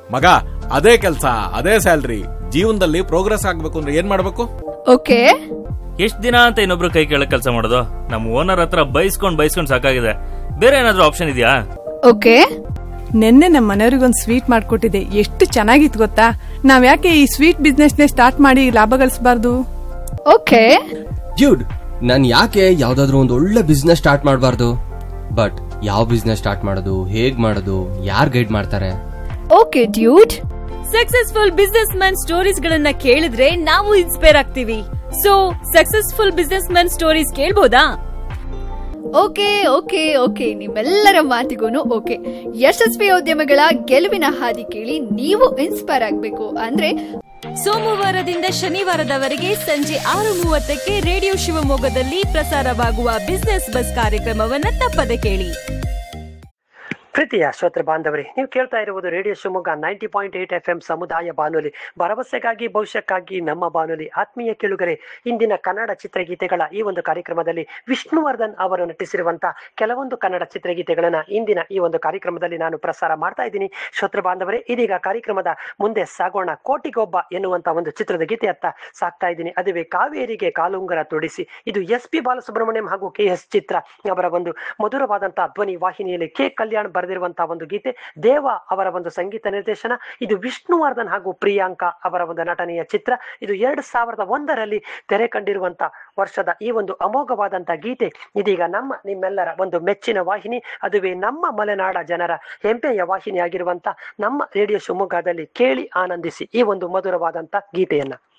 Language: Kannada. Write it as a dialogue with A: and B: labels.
A: ಮಗ ಅದೇ ಕೆಲಸ ಅದೇ ಸ್ಯಾಲ್ರಿ ಜೀವನದಲ್ಲಿ ಪ್ರೋಗ್ರೆಸ್ ಆಗ್ಬೇಕು ಅಂದ್ರೆ ಏನ್ ಮಾಡ್ಬೇಕು
B: ಓಕೆ
C: ಎಷ್ಟ್ ದಿನ ಅಂತ ಇನ್ನೊಬ್ರು ಕೈ ಕೆಳಗ್ ಕೆಲಸ ಮಾಡೋದು ನಮ್ಮ ಓನರ್ ಹತ್ರ ಬೈಸ್ಕೊಂಡ್ ಬೈಸ್ಕೊಂಡ್ ಸಾಕಾಗಿದೆ ಬೇರೆ ಏನಾದ್ರೂ ಆಪ್ಷನ್ ಇದೆಯಾ
B: ಓಕೆ
D: ನಿನ್ನೆ ನಮ್ಮ ಮನೆಯವ್ರಿಗೊಂದು ಸ್ವೀಟ್ ಮಾಡ್ಕೊಟ್ಟಿದೆ ಎಷ್ಟು ಚೆನ್ನಾಗಿತ್ತು ಗೊತ್ತಾ ನಾವ್ ಯಾಕೆ ಈ ಸ್ವೀಟ್ ಬಿಸ್ನೆಸ್ನೇ ಸ್ಟಾರ್ಟ್ ಮಾಡಿ ಲಾಭ ಗಳಿಸಬಾರ್ದು
B: ಓಕೆ
E: ಡ್ಯೂಡ್ ನಾನು ಯಾಕೆ ಯಾವ್ದಾದ್ರು ಒಂದು ಒಳ್ಳೆ ಬಿಸ್ನೆಸ್ ಸ್ಟಾರ್ಟ್ ಮಾಡಬಾರ್ದು ಬಟ್ ಯಾವ ಬಿಸ್ನೆಸ್ ಸ್ಟಾರ್ಟ್ ಮಾಡೋದು ಹೇಗ್ ಮಾಡೋದು ಯಾರು ಗೈಡ್ ಮಾಡ್ತಾರೆ
B: okay dude
F: successful businessman stories ಗಳನ್ನ ಕೇಳಿದ್ರೆ ನಾವು ಇನ್ಸ್ಪೈರ್ ಆಗ್ತೀವಿ so successful businessman stories ಕೇಳ್ಬೋದಾ
B: ಓಕೆ ಓಕೆ ಓಕೆ ನಿಮ್ಮೆಲ್ಲರ ಮಾತಿಗೂ ಓಕೆ ಯಶಸ್ವಿ ಉದ್ಯಮಗಳ ಗೆಲುವಿನ ಹಾದಿ ಕೇಳಿ ನೀವು ಇನ್ಸ್ಪೈರ್ ಆಗಬೇಕು ಅಂದ್ರೆ
F: ಸೋಮವಾರದಿಂದ ಶನಿವಾರದವರೆಗೆ ಸಂಜೆ ಆರು ಮೂವತ್ತಕ್ಕೆ ರೇಡಿಯೋ ಶಿವಮೊಗ್ಗದಲ್ಲಿ ಪ್ರಸಾರವಾಗುವ ಬಿಸ್ನೆಸ್ ಬಸ್ ಕಾರ್ಯಕ್ರಮವನ್ನ ತಪ್ಪದೆ ಕೇಳಿ
G: ಪ್ರೀತಿಯ ಶ್ರೋತೃ ಬಾಂಧವರೇ ನೀವು ಕೇಳ್ತಾ ಇರುವುದು radio Shivamogga ninety point eight F M ಸಮುದಾಯ ಬಾನುಲಿ ಭರವಸೆಗಾಗಿ ಭವಿಷ್ಯಕ್ಕಾಗಿ ನಮ್ಮ ಬಾನುಲಿ ಆತ್ಮೀಯ ಕೇಳುಗರೆ ಇಂದಿನ ಕನ್ನಡ ಚಿತ್ರಗೀತೆಗಳ ಈ ಒಂದು ಕಾರ್ಯಕ್ರಮದಲ್ಲಿ ವಿಷ್ಣುವರ್ಧನ್ ಅವರು ನಟಿಸಿರುವಂತ ಕೆಲವೊಂದು ಕನ್ನಡ ಚಿತ್ರಗೀತೆಗಳನ್ನ ಇಂದಿನ ಈ ಒಂದು ಕಾರ್ಯಕ್ರಮದಲ್ಲಿ ನಾನು ಪ್ರಸಾರ ಮಾಡ್ತಾ ಇದ್ದೀನಿ ಶ್ರೋತೃ ಬಾಂಧವರೇ ಇದೀಗ ಕಾರ್ಯಕ್ರಮದ ಮುಂದೆ ಸಾಗೋಣ ಕೋಟಿಗೊಬ್ಬ ಎನ್ನುವಂತ ಒಂದು ಚಿತ್ರದ ಗೀತೆಯತ್ತ ಸಾಕ್ತಾ ಇದ್ದೀನಿ ಅದುವೇ ಕಾವೇರಿಗೆ ಕಾಲುಂಗರ ತೊಡಿಸಿ ಇದು ಎಸ್ ಪಿ ಬಾಲಸುಬ್ರಹ್ಮಣ್ಯಂ ಹಾಗೂ ಕೆ ಎಸ್ ಚಿತ್ರ ಅವರ ಒಂದು ಮಧುರವಾದಂತಹ ಧ್ವನಿ ವಾಹಿನಿಯಲ್ಲಿ ಕೆ ಕಲ್ಯಾಣ್ ಬರೆದಿರುವಂತಹ ಒಂದು ಗೀತೆ ದೇವ ಅವರ ಒಂದು ಸಂಗೀತ ನಿರ್ದೇಶನ ಇದು ವಿಷ್ಣುವರ್ಧನ್ ಹಾಗೂ ಪ್ರಿಯಾಂಕಾ ಅವರ ಒಂದು ನಟನೆಯ ಚಿತ್ರ ಇದು ಎರಡ್ ಸಾವಿರದ ಒಂದರಲ್ಲಿ ತೆರೆ ಕಂಡಿರುವಂತ ವರ್ಷದ ಈ ಒಂದು ಅಮೋಘವಾದಂತಹ ಗೀತೆ ಇದೀಗ ನಮ್ಮ ನಿಮ್ಮೆಲ್ಲರ ಒಂದು ಮೆಚ್ಚಿನ ವಾಹಿನಿ ಅದುವೇ ನಮ್ಮ ಮಲೆನಾಡ ಜನರ ಹೆಮ್ಮೆಯ ವಾಹಿನಿ ಆಗಿರುವಂತ ನಮ್ಮ ರೇಡಿಯೋ ಶಿವಮೊಗ್ಗದಲ್ಲಿ ಕೇಳಿ ಆನಂದಿಸಿ ಈ ಒಂದು ಮಧುರವಾದಂತ ಗೀತೆಯನ್ನ